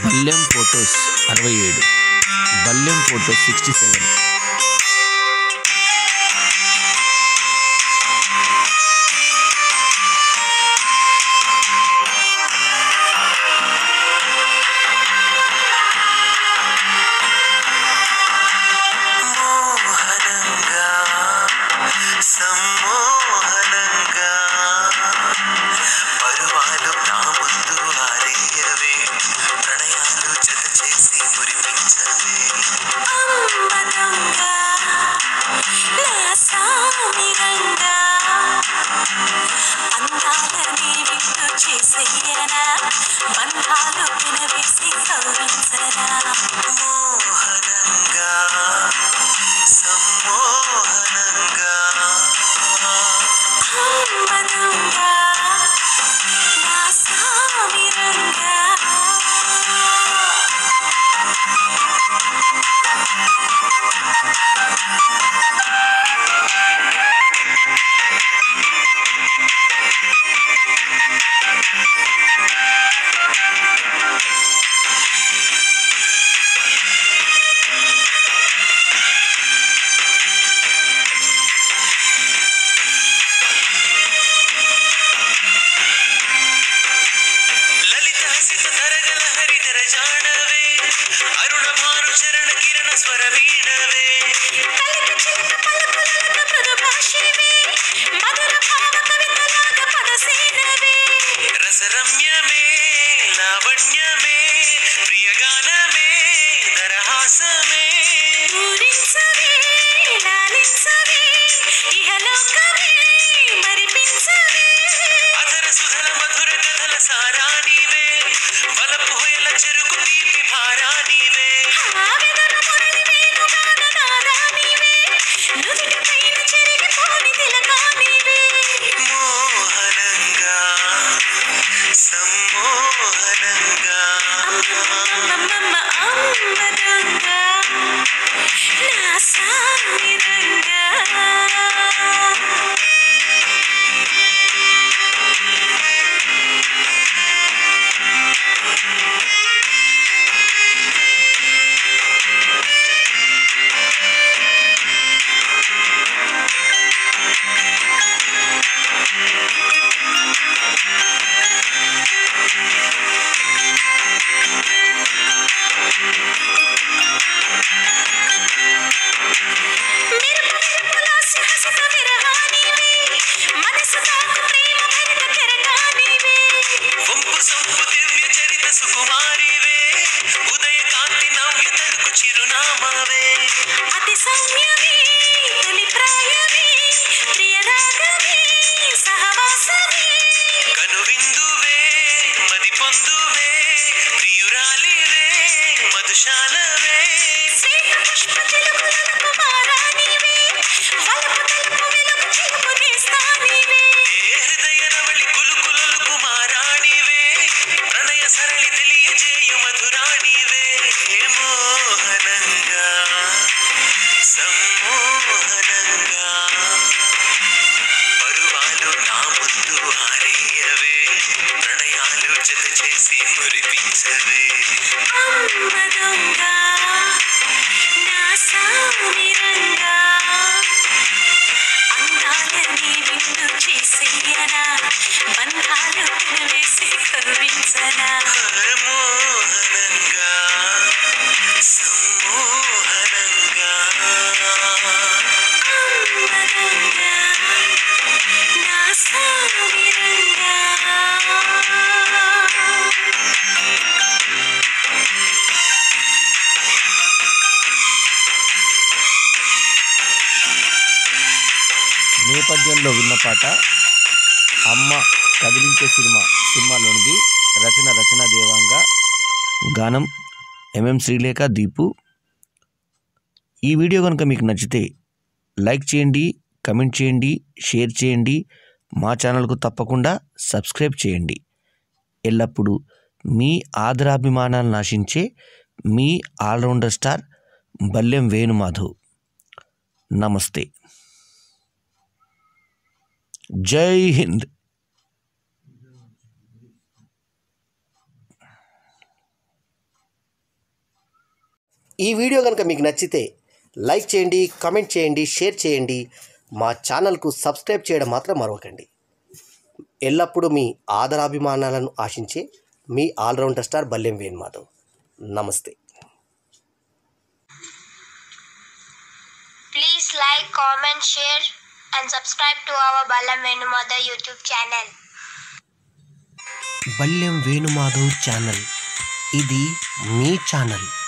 బల్లెం photos అరవై ఏడు Ballem photos sixty seven మోహనంగా సమ్మోహనంగా పరువాలు నా ముందు ఆరేయవే ప్రణయాలు జత చేసి మురిపించవే అమ్మదంగా నా సామిరంగా అందాలని విందు చేసేయనా బంధాలు వినవేసి కౌరించనా మోహనంగా సమ్మోహనంగా అమ్మదంగా నా సామిరంగా లలిత హసిత తరగల హరిధర జాడవే అరుణ భాను చరణ కిరణ స్వర వీణవే పలక చిలక పలుకులక మృదు భాషివే మధుర భావ కవితలాగ పదసేనవే రసరమ్యమే లావణ్యమే ప్రియగానమే దరహాసమే పూరించవే లాలించవే ఇహలోకమే మరిపించవే అధర సుధల మధుర కథల సారానివే వలపు హొయల చెరుకు తీపి భారానివే ఆవెదరు మురళి వేణుగాన నాదానివే నుదుటి పైన చెరిగిపోని తిలకానివే మోహనంగా సమ్మోహనంగా అమ్మమ్మ అమ్మదంగా నా సామిరంగా మిరపలాస్య హసిత విరహానివే మనసు తాకు ప్రేమ భరిత కెరటానివే వంపు సొంపు దివ్య చరిత సుకుమారివే ఉదయ కాంతి నవ్య తడుకు చిరునామావే అతి సౌమ్యమే తొలి ప్రాయమే ప్రియరాగమే సహవాసమే కనువిందువే మది పొందువే ప్రియురాలివే మధుశాలవే శ్వేత పుష్ప చిలుకులకు కుమారానివే వలపు తలుపు వెలుగు చిలుపు నేస్తానివే ఏ హృదయ రవళి కులుకులలు కుమారాణివే ప్రణయ సరళి తెలియజేయు మధురాణివే ఏ మోహనంగా సమ్మోహనంగా పరువాలు నా ముందు ఆరేయవే ప్రణయాలు జత చేసి మురిపించవే అమ్మదంగా నా సామిరంగా అందాలని విందు చేసేయనా బంధాలు తినవేసి కరువించనా మోహనంగా సమ్మోహనంగా అమ్మదంగా నా సామిరంగా నేపథ్యంలో విన్న పాట అమ్మ కదిలించే సినిమా సినిమాలోనిది రచన రచన దేవాంగ గానం ఎంఎం శ్రీలేఖ దీపు ఈ వీడియో కనుక మీకు నచ్చితే లైక్ చేయండి కమెంట్ చేయండి షేర్ చేయండి మా ఛానల్కు తప్పకుండా సబ్స్క్రైబ్ చేయండి ఎల్లప్పుడూ మీ ఆదరాభిమానాలను ఆశించే మీ ఆల్రౌండర్ స్టార్ బల్లెం వేణుమాధవ్ నమస్తే జై హింద్ ఈ వీడియో కనుక మీకు నచ్చితే లైక్ చేయండి కామెంట్ చేయండి షేర్ చేయండి మా ఛానల్కు సబ్స్క్రైబ్ చేయడం మాత్రం మరవకండి ఎల్లప్పుడూ మీ ఆదరాభిమానాలను ఆశించే మీ ఆల్రౌండర్ స్టార్ బల్లెం వేణుమాధవ్ నమస్తే Please like, comment, share, and subscribe to our Balam Venumada YouTube channel. Ballem Venumadhav channel ఇది మీ ఛానల్